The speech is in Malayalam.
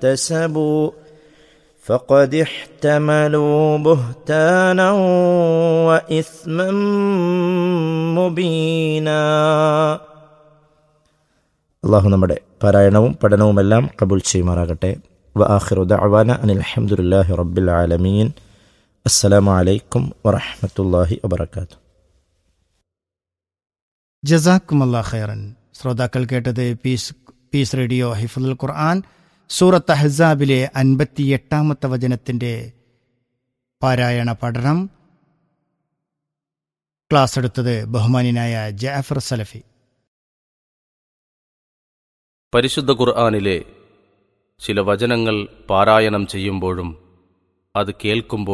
اكتسبوا فقد احتملوا بهتانا واثما مبينا അള്ളാഹു നമ്മുടെ പാരായണവും പഠനവുമെല്ലാം കബൂൽ ചെയ്യുമാറാകട്ടെ വ ആഖിറു ദഅവാന അനിൽ അൽഹംദുലില്ലാഹി റബ്ബിൽ ആലമീൻ അസ്സലാമു അലൈക്കും വറഹ്മത്തുള്ളാഹി വബറകാതുഹു ജസാക്കുമല്ലാ ഖൈറൻ ശ്രോതാക്കൾ കേട്ടത് peace peace radio Hifzul Quran സൂറത്ത് ഹസാബിലെ അൻപത്തിയെട്ടാമത്തെ വചനത്തിന്റെ പാരായണ പഠനം ക്ലാസ് എടുത്തത് ബഹുമാനിനായ ജാഫർ സലഫി പരിശുദ്ധ ഖുർആാനിലെ ചില വചനങ്ങൾ പാരായണം ചെയ്യുമ്പോഴും അത് കേൾക്കുമ്പോൾ